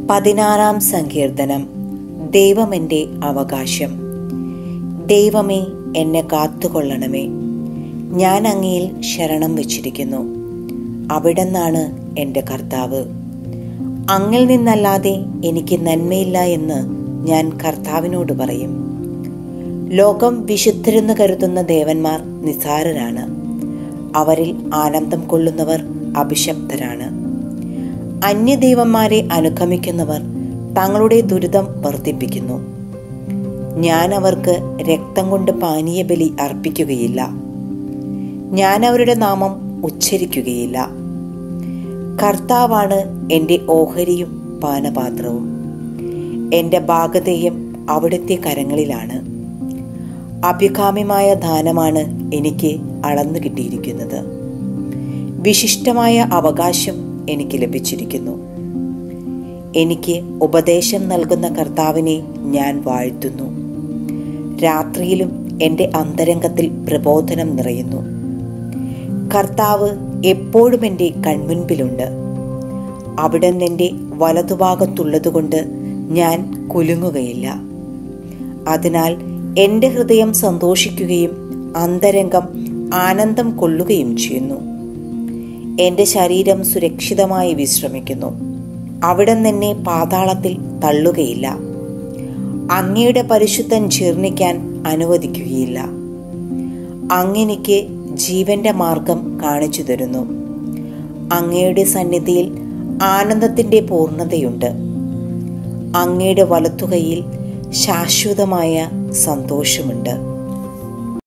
പതിനാറാം സങ്കീർത്തനം ദൈവമെൻ്റെ അവകാശം ദൈവമേ എന്നെ കാത്തുകൊള്ളണമേ ഞാൻ അങ്ങയിൽ ശരണം വച്ചിരിക്കുന്നു അവിടെന്നാണ് എൻ്റെ കർത്താവ് അങ്ങിൽ നിന്നല്ലാതെ എനിക്ക് നന്മയില്ല എന്ന് ഞാൻ കർത്താവിനോട് പറയും ലോകം വിശുദ്ധരെന്ന് കരുതുന്ന ദേവന്മാർ നിസാരരാണ് അവരിൽ ആനന്ദം കൊള്ളുന്നവർ അഭിശപ്തരാണ് അന്യദൈവന്മാരെ അനുഗമിക്കുന്നവർ തങ്ങളുടെ ദുരിതം വർദ്ധിപ്പിക്കുന്നു ഞാൻ അവർക്ക് രക്തം കൊണ്ട് പാനീയബലി അർപ്പിക്കുകയില്ല ഞാൻ അവരുടെ നാമം ഉച്ചരിക്കുകയില്ല കർത്താവാണ് എൻ്റെ ഓഹരിയും പാനപാത്രവും എൻ്റെ ഭാഗതയും അവിടുത്തെ കരങ്ങളിലാണ് അഭികാമ്യമായ ദാനമാണ് എനിക്ക് അളന്നു കിട്ടിയിരിക്കുന്നത് വിശിഷ്ടമായ അവകാശം എനിക്ക് ലഭിച്ചിരിക്കുന്നു എനിക്ക് ഉപദേശം നൽകുന്ന കർത്താവിനെ ഞാൻ വാഴ്ത്തുന്നു രാത്രിയിലും എൻ്റെ അന്തരംഗത്തിൽ പ്രബോധനം നിറയുന്നു കർത്താവ് എപ്പോഴും എൻ്റെ കൺമുൻപിലുണ്ട് അവിടെ നിന്റെ വലതുഭാഗത്തുള്ളതുകൊണ്ട് ഞാൻ കുലുങ്ങുകയില്ല അതിനാൽ എൻ്റെ ഹൃദയം സന്തോഷിക്കുകയും അന്തരംഗം ആനന്ദം കൊള്ളുകയും ചെയ്യുന്നു എൻ്റെ ശരീരം സുരക്ഷിതമായി വിശ്രമിക്കുന്നു അവിടെ നിന്നെ പാതാളത്തിൽ തള്ളുകയില്ല അങ്ങയുടെ പരിശുദ്ധൻ ജീർണിക്കാൻ അനുവദിക്കുകയില്ല അങ്ങെനിക്ക് ജീവന്റെ മാർഗം കാണിച്ചു തരുന്നു അങ്ങയുടെ സന്നിധിയിൽ ആനന്ദത്തിന്റെ പൂർണ്ണതയുണ്ട് അങ്ങയുടെ വലത്തുകൈയിൽ ശാശ്വതമായ സന്തോഷമുണ്ട്